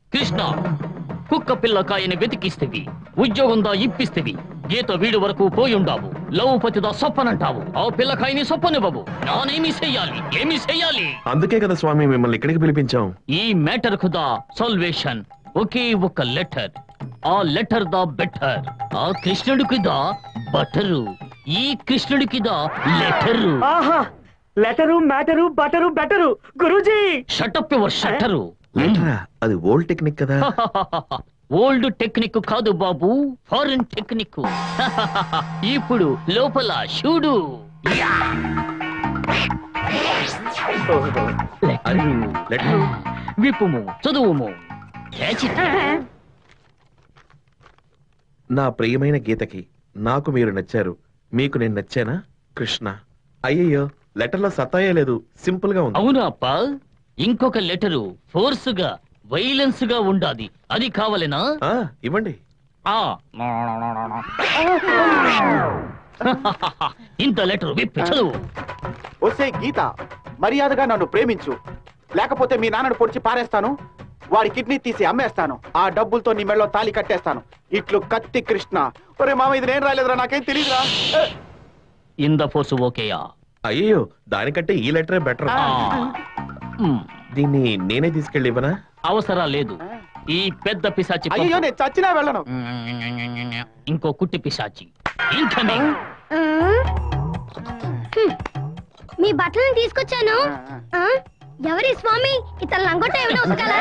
కృష్ణ కుక్క పిల్లకాయని వెతికిస్తేవి ఉద్యోగందా ఇప్పిస్తేవి గీత వీడి వరకు పోయుండావు లవ్పతిదా సొప్పనంటావు ఆ పిల్లకాయని సొప్పనివ్వవు నానేమి చెయ్యాలి ఏమి చెయ్యాలి అందుకే కదా స్వామి మిమ్మల్ని ఇక్కడికి పిలిపించాం ఈ మ్యాటర్ కుదా సాల్వేషన్ ఒకే ఒక లెటర్ ఆ లెటర్ దా బెటర్ ఆ కృష్ణుడికిదా బటరు ఈ కృష్ణుడికిదా లెటరు ఆహా letter matter butter better Guruji shut up your shutter లెటరా అది ఓల్డ్ టెక్నిక్ కదా ఓల్డ్ టెక్నిక్ కాదు బాబు ఫారెన్ టెక్నిక్ ఇప్పుడు లోపల చూడు అరే, లెటరు విప్పుము చదువుము Catch it. నా ప్రియమైన గీతకి నాకు మీరు నచ్చారు మీకు నేను నచ్చానా కృష్ణ అయ్యయ్యో లెటర్లో సత్తాయే లేదు సింపుల్ గా ఉంది అవునా అప్ప ఇంకొక లెటరు ఫోర్స్ గా వైలెన్స్ గా ఉండాది అది కావాలేనా ఆ, ఇవ్వండి ఆ ఇంత లెటర్ విప్పి చదువు ఒసే గీత మర్యాదగా నన్ను ప్రేమించు లేకపోతే మీ నాన్నను పొడిచి పారేస్తాను వాడి కిడ్నీ తీసి అమ్మేస్తాను ఆ డబ్బులతో నీ మెడలో తాళి కట్టేస్తాను ఇట్లు కత్తి కృష్ణ ఒరే మామ ఇది నేను రాలేదురా నాకేం తెలియదురా ఇంద ఫోర్స్ ఓకేయా అయ్యో దానికంటే ఈ లెటరే బెటర్ ఆ. మ్, దీన్ని నేనే తీసుకెళ్ళి ఇవ్వనా అవసరం లేదు ఈ పెద్ద పిశాచి పంపు. అయ్యో నేను చచ్చినా వెళ్ళను ఇంకో కుట్టి పిశాచి ఇన్కమింగ్ మీ బట్టలను తీసుకొచ్చాను ఆ? ఎవరి స్వామి ఇతను లంగొట్ట ఏమైనా ఉతకాలా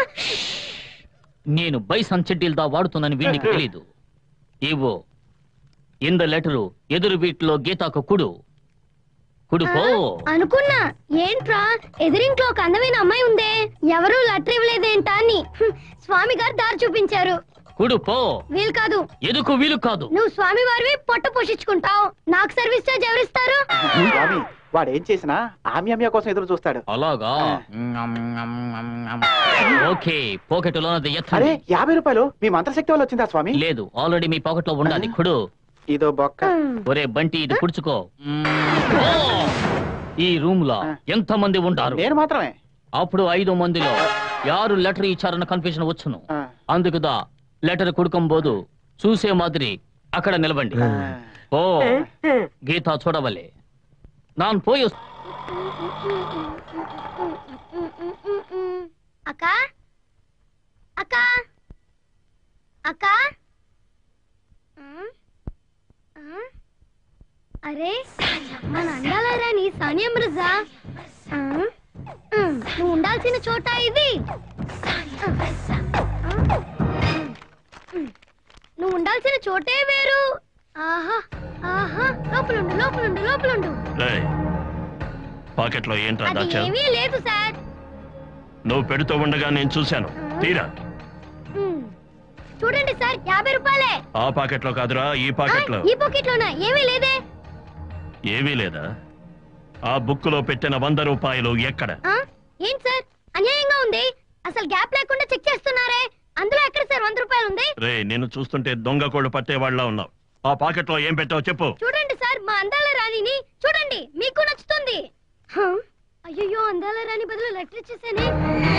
నేను బైసన్ చెడ్డీలదా వాడుతున్నాను వీడికి తెలీదు ఇవ్వు ఇంద లెటరు ఎదురు వీటిలో గీతాకు కుడు కుడుకో అనుకున్నా ఏంట్రా ఎదిరింట్లో ఒక అందమైన అమ్మాయి ఉందే ఎవరు లెటర్ ఇవ్వలేదేంటా అని హ్మ్, స్వామి గారు దారి చూపించారు కుడు పో వీలు కాదు ఎదుకు వీలు కాదు నువ్వు స్వామి వారివి పొట్ట పోషించుకుంటావు నాకు సర్వీస్ చార్జ్ ఎవరిస్తారు స్వామి వాడు ఏం చేసినా ఆమ్యామ్య కోసం ఎదురు చూస్తాడు అలాగా ఓకే పాకెట్ లోనది అరే ఎత్తండి యాభై రూపాయలు మీ మంత్రశక్తి వల్ల వచ్చిందా స్వామి లేదు ఆల్రెడీ మీ పాకెట్ లో ఉండాలి కుడు ఇదో బొక్క ఒరే బంటి ఇది పుడుచుకో ఓ! ఈ రూమ్ లో ఎంత మంది ఉంటారు నేను మాత్రమే అప్పుడు ఐదు మందిలో యారు లెటర్ ఇచ్చారన్న కన్ఫ్యూజన్ వచ్చును ఆ. అందుకుదా లెటర్ కుడుకంబోదు చూసే మాదిరి అక్కడ నిలబండి ఓ గీత చూడవలే నాన్ పోయి వస్- అక్క అక్క అక్క ఉమ్, ఆ? అరే మన అందాల రాణి సానియా మిర్జా ఆ? ఉమ్, నువ్వు ఉండాల్సిన చోట ఇది ఆ. ఉమ్, నువ్వు ఉండాల్సిన చోటే వేరు ఆహా ఆహా లోపలుండు లోపలుండు లోపలుండు పాకెట్లో ఏంట్రా అది దాచావు ఏమీ లేదు సార్ నువ్వు పెడుతూ ఉండగా నేను చూశాను తీరా ఉమ్, చూడండి సార్ యాభై రూపాయలే ఆ పాకెట్లో కాదురా ఈ ఆ, పాకెట్లో ఈ పాకెట్ లోనా ఏమీ లేదే ఏమీ లేదా ఆ బుక్కులో పెట్టిన వంద రూపాయలు ఎక్కడ ఆ? ఏంటి సార్ అన్యాయంగా ఉంది అసలు గ్యాప్ లేకుండా చెక్ చేస్తున్నారే అందులో ఎక్కడ సార్ వంద రూపాయలు ఉంది రే నేను చూస్తుంటే దొంగ కోళ్ళు పట్టేవాళ్ళ ఉన్నావు ఆ పాకెట్లో ఏం పెట్టావు చెప్పు చూడండి సార్ మా అందాల రాణిని చూడండి మీకు నచ్చుతుంది హ? అయ్యయ్యో అందాల రాణి బదులు లెటర్ ఇచ్చేసానే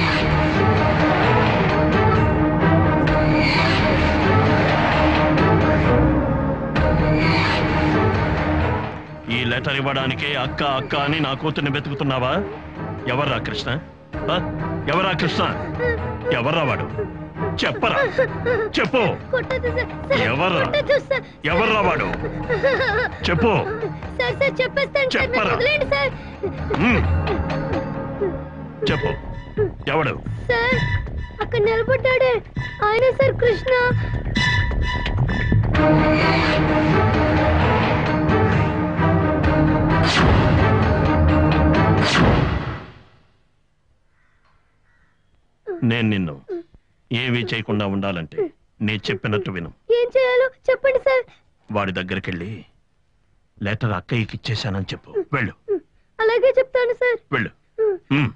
ఈ లెటర్ ఇవ్వడానికే అక్క అక్క అని నా కూతుర్ని వెతుకుతున్నావా ఎవర్రా కృష్ణ ఆ? ఎవరా కృష్ణ ఎవర్రా వాడు చెప్పరా చెప్పు కొట్టదు సార్ సార్, ఎవర్రా? కొట్టొద్దు సార్. ఎవర్రా వాడు చెప్పు సార్ సార్ చెప్పేస్తాను సార్ నన్ను చెప్పరా? వదిలేండి సార్ ఉమ్. చెప్పు ఎవడు సార్ అక్కడ నిలబడ్డాడే ఆయన సార్ కృష్ణ నేను నిన్ను ఏమీ చేయకుండా ఉండాలంటే నీ చెప్పినట్టు విను ఏం చేయాలో చెప్పండి సార్ వాడి దగ్గరికి వెళ్ళి లెటర్ అక్కయ్యకి ఇచ్చేశానని చెప్పు వెళ్ళు అలాగే చెప్తాను సార్ వెళ్ళు ఉమ్.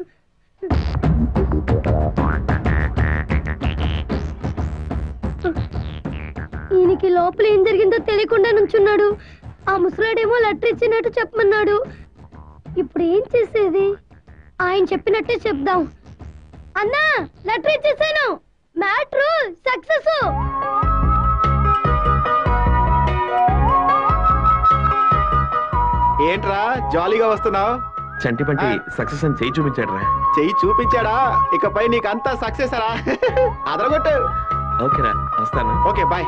ఈయనకి లోపల ఏం జరిగిందో తెలియకుండా నుంచున్నాడు ఆ ముసలాడేమో లెటర్ ఇచ్చినట్టు చెప్పమన్నాడు ఇప్పుడు ఏం చేసేది ఆయన చెప్పినట్టే చెప్దాం అన్నా లెటర్ ఇచ్చేసాను మ్యాట్రు సక్సెస్ ఏంట్రా జాలీగా వస్తున్నావు చంటి పంటి సక్సెస్ అని చేయి చూపించాడు రా చెయ్యి చూపించాడా ఇకపై నీకంతా సక్సెస్ రా అదరగొట్టు ఓకేరా వస్తాను ఓకే బాయ్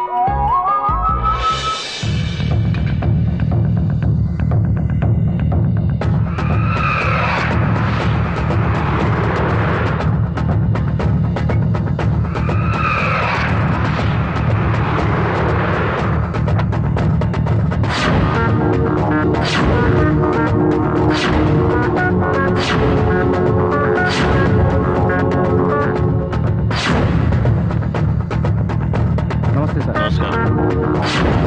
నమస్తే సార్ నమస్కారం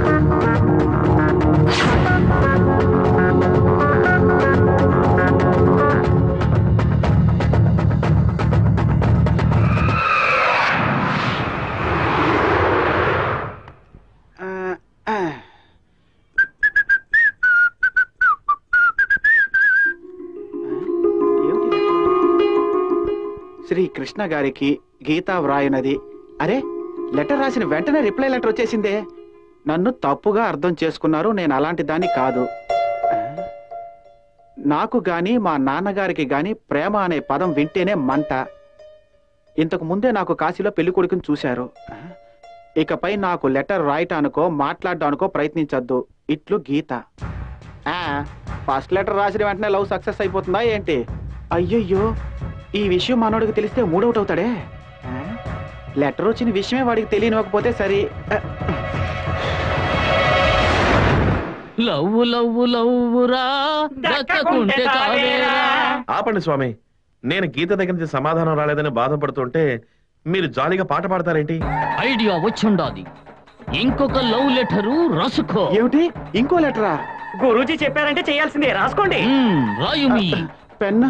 శ్రీ కృష్ణ గారికి గీతా వ్రాయనది అరే లెటర్ రాసిన వెంటనే రిప్లై లెటర్ వచ్చేసిందే నన్ను తప్పుగా అర్థం చేసుకున్నారు నేను అలాంటి దాన్ని కాదు ఆ? నాకు గాని మా నాన్నగారికి గాని ప్రేమ అనే పదం వింటేనే మంట ఇంతకు ముందే నాకు కాశీలో పెళ్లి కొడుకుని చూశారు ఆ? ఇకపై నాకు లెటర్ రాయటానికో మాట్లాడడానికో ప్రయత్నించొద్దు ఇట్లు గీత ఆ, ఫస్ట్ లెటర్ రాసిన వెంటనే లవ్ సక్సెస్ అయిపోతుందా ఏంటి అయ్యయ్యో ఈ విషయం మనోడికి తెలిస్తే మూడవుట్ అవుతాడే ఆ? లెటర్ వచ్చిన విషయమే వాడికి తెలియనివ్వకపోతే సరే ఆ, లవ్వు లవ్వు లవ్వురా దక్కకుంటే చావేరా ఆపండి స్వామి నేను గీత దగ్గర నుంచి సమాధానం రాలేదని బాధపడుతుంటే మీరు జాలీగా పాట పాడతారేంటి ఐడియా వచ్చుండాది ఇంకొక లవ్ లెటరు రాసుకో ఏమిటి ఇంకో లెటరా గురూజీ చెప్పారంటే చేయాల్సిందే రాసుకోండి మ్మ్, రాయుమి పెన్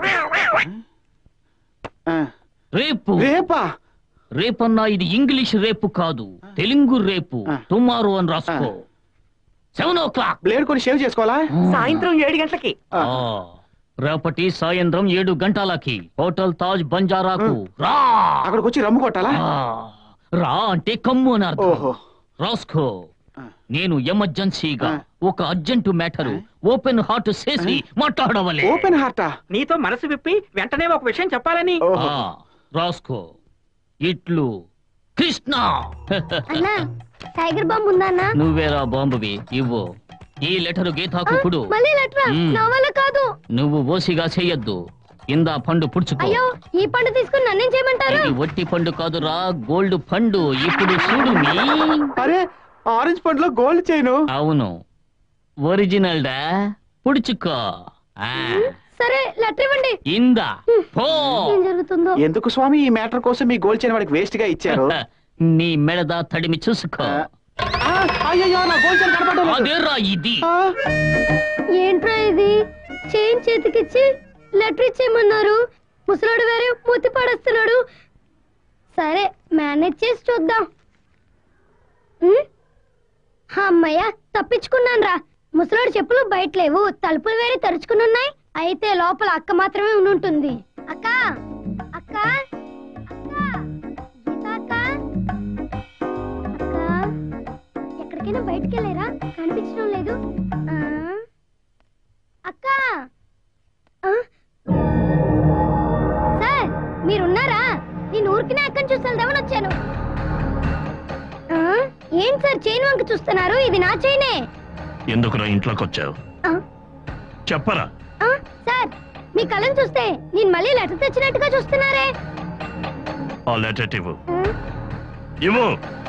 ఆ, రేపు రేపా రేపన్నా ఇది ఇంగ్లీష్ రేపు కాదు తెలుగు రేపు ఆ. టుమారో అని రాసుకో సెవెన్ ఓ క్లాక్ బ్లేడ్ కొని షేవ్ చేసుకోవాలా సాయంత్రం ఏడు గంటలకి ఆ, రేపటి సాయంత్రం ఏడు గంటలకి హోటల్ తాజ్ బంజారాకు రా అక్కడికి వచ్చి రమ్ము కొట్టాలా ఆ, రా అంటే కమ్ము అని అర్థం ఓహో రాసుకో ఆ. నేను ఎమర్జెన్సీగా ఆ. ఒక అర్జెంటు మ్యాటరు ఓపెన్ హార్ట్ చేసి మాట్లాడవలే ఓపెన్ హార్టా నీతో మనసు విప్పి వెంటనే ఒక విషయం చెప్పాలని ఓహో ఆ, రాసుకో ఇట్లు కృష్ణ అన్నా టైగర్ బాంబ్ ఉందా అన్నా నువ్వేరా బాంబువి ఇవ్వు ఈ లెటరు గీతాకు పుడు మళ్ళీ లెటరా మ్మ్. నా వల్ల కాదు నువ్వు ఓసిగా చెయ్యొద్దు ఇందా పండు పుడుచుకో అయ్యో ఈ పండు తీసుకుని నన్నేం చేయమంటారు ఇది ఒట్టి పండు కాదురా గోల్డ్ పండు ఇప్పుడు చూడు మీ అరే ఆరెంజ్ పండులో గోల్డ్ చైను అవును ఒరిజినల్ డా పుడుచుకో ఆ, సరే లెటర్ ఇవ్వండి ఇందా పో ఏం జరుగుతుందో ఎందుకు స్వామి ఈ మ్యాటర్ కోసం మీ గోల్డ్ చైన్ వాడికి వేస్ట్ గా ఇచ్చారు నీ మెడద తడిమి చూసుకో ఆ, అయ్యయ్యో నా గోల్డ్ చైన్ కనపడడం లేదు. అదేరా ఇది ఆ, ఏంట్రా ఇది చైన్ చేతికిచ్చి లెటర్ ఇచ్చేయమన్నారు ముసలాడు వేరే మూతి పడేస్తున్నాడు సరే మేనేజ్ చేసి చూద్దాం ఉమ్? అమ్మయ్య తప్పించుకున్నాను రా ముసలాడు చెప్పులు బయట లేవు తలుపులు వేరే తెరుచుకుని ఉన్నాయి అయితే లోపల అక్క మాత్రమే ఉండి ఉంటుంది అక్క అక్క అక్క గీతా అక్క అక్క ఎక్కడికైనా బయటికి వెళ్ళారా కనిపించడం లేదు ఆ? అక్క ఆ? సార్ మీరున్నారా నేను ఊరికినే అక్కని చూసి వెళ్దామని వచ్చాను ఆ? ఏం సార్ చైన్ వంక చూస్తున్నారు ఇది నా చైనే ఎందుకు నా ఇంట్లోకి వచ్చావు ఆ? చెప్పరా ఆ? సార్ మీ కళ్ళని చూస్తే నేను మళ్ళీ లెటర్ తెచ్చినట్టుగా చూస్తున్నారే ఆ లెటర్ ఇవ్వు ఆ? ఇవ్వు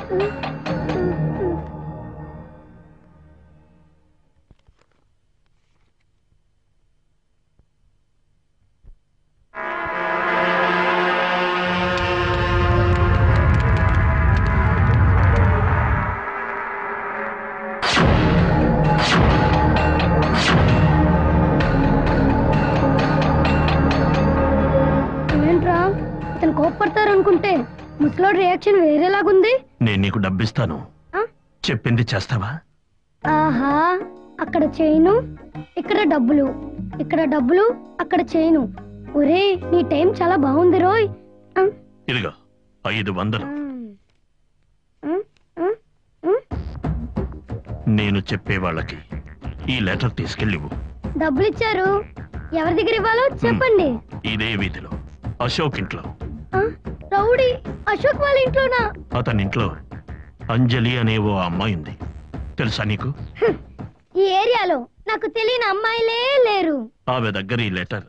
ఏంట్రా అతను కోప్పడతారు అనుకుంటే ముసలోడు రియాక్షన్ వేరేలాగుంది నేను నీకు డబ్బిస్తాను ఆ? చెప్పింది చేస్తావా ఆహా అక్కడ చైను ఇక్కడ డబ్బులు ఇక్కడ డబ్బులు అక్కడ చైను ఒరే నీ టైం చాలా బాగుంది రోయ్ ఆ, ఇదిగో ఐదు వందలు ఆ, ఆ, ఆ. నేను చెప్పే వాళ్ళకి ఈ లెటర్ తీసుకెళ్ళివు డబ్బులు ఇచ్చారు ఎవరి దగ్గర ఇవ్వాలో చెప్పండి ఇదే వీధిలో అశోక్ ఇంట్లో ఆ, రౌడీ అశోక్ వాళ్ళ ఇంట్లోనా అతని ఇంట్లో అంజలి అనే ఓ అమ్మాయి ఉంది తెలుసా నీకు ఈ ఏరియాలో నాకు తెలియని అమ్మాయిలే లేరు ఆమె దగ్గర ఈ లెటర్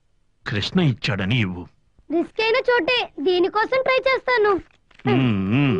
కృష్ణ ఇచ్చాడని ఇవ్వు రిస్క్ అయిన చోటే దీనికోసం ట్రై చేస్తాను మ్మ్, మ్మ్.